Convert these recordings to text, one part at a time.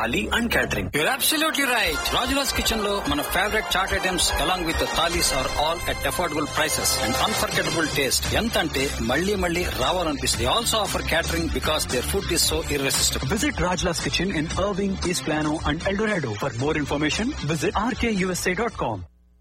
thali and catering. You're absolutely right. Rajula's Kitchen లో మన favourite chat items along with the thalis are all at affordable prices and unforgettable taste. ఎంత అంటే మళ్ళీ మళ్ళీ రావాలనిపిస్తుంది. They also offer catering because their food is so irresistible. Visit Rajla's Kitchen in Irving, East Plano, and El Dorado. For more information, visit rkusa.com.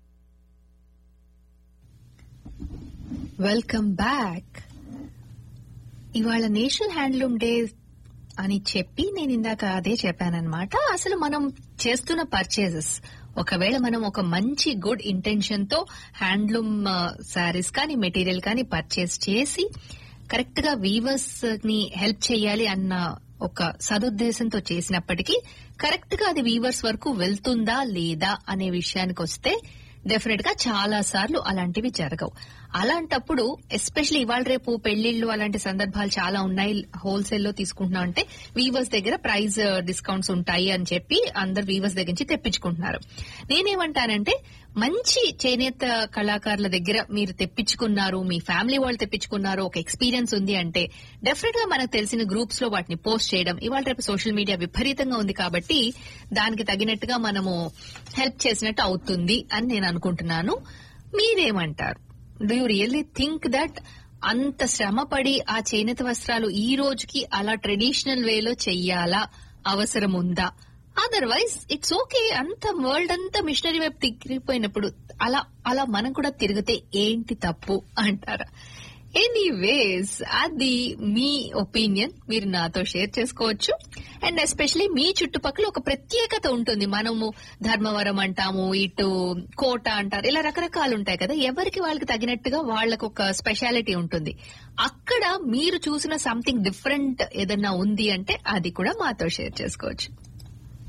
Welcome back ఇవాళ national handloom day అని చెప్పి నేను ఇందాక అదే చెప్పానన్నమాట అసలు మనం చేస్తున్న పర్చేజెస్ ఒకవేళ మనం ఒక మంచి గుడ్ ఇంటెన్షన్ తో హ్యాండ్లూమ్ శారీస్ కానీ మెటీరియల్ కానీ పర్చేస్ చేసి కరెక్ట్ గా వీవర్స్ ని హెల్ప్ చేయాలి అన్న ఒక సదుద్దేశంతో చేసినప్పటికీ కరెక్ట్ గా అది వీవర్స్ వరకు వెళ్తుందా లేదా అనే విషయానికి వస్తే డెఫినెట్ గా చాలా సార్లు అలాంటివి జరగవు అలాంటప్పుడు ఎస్పెషల్లీ ఇవాళ రేపు పెళ్లిళ్లు అలాంటి సందర్భాలు చాలా ఉన్నాయి హోల్సేల్ లో తీసుకుంటున్నాం అంటే వీవర్స్ దగ్గర ప్రైస్ డిస్కౌంట్స్ ఉంటాయి అని చెప్పి అందరు వీవర్స్ దగ్గర నుంచి తెప్పించుకుంటున్నారు నేనేమంటానంటే మంచి చేనేత కళాకారుల దగ్గర మీరు తెప్పించుకున్నారు మీ ఫ్యామిలీ వాళ్ళు తెప్పించుకున్నారు ఒక ఎక్స్పీరియన్స్ ఉంది అంటే డెఫినెట్ గా మనకు తెలిసిన గ్రూప్స్ లో వాటిని పోస్ట్ చేయడం ఇవాళ రేపు సోషల్ మీడియా విపరీతంగా ఉంది కాబట్టి దానికి తగినట్టుగా మనము హెల్ప్ చేసినట్టు అవుతుంది అని నేను అనుకుంటున్నాను మీరేమంటారు do you really think that అంత శ్రమపడి ఆ చేనేత వస్త్రాలు ఈ రోజుకి అలా ట్రెడిషనల్ వేలో చెయ్యాలా అవసరం ఉందా అదర్వైజ్ ఇట్స్ ఓకే అంత వరల్డ్ అంతా మిషనరీ వైపు తిరిగిపోయినప్పుడు అలా అలా మనం కూడా తిరిగితే ఏంటి తప్పు అంటారా ఎనీవేస్ అది మీ ఒపీనియన్ మీరు నాతో షేర్ చేసుకోవచ్చు అండ్ ఎస్పెషలీ మీ చుట్టుపక్కల ఒక ప్రత్యేకత ఉంటుంది మనము ధర్మవరం అంటాము ఇటు కోట అంటారు ఇలా రకరకాలు ఉంటాయి కదా ఎవరికి వాళ్ళకి తగినట్టుగా వాళ్ళకు ఒక స్పెషాలిటీ ఉంటుంది అక్కడ మీరు చూసిన సంథింగ్ డిఫరెంట్ ఏదన్నా ఉంది అంటే అది కూడా మాతో షేర్ చేసుకోవచ్చు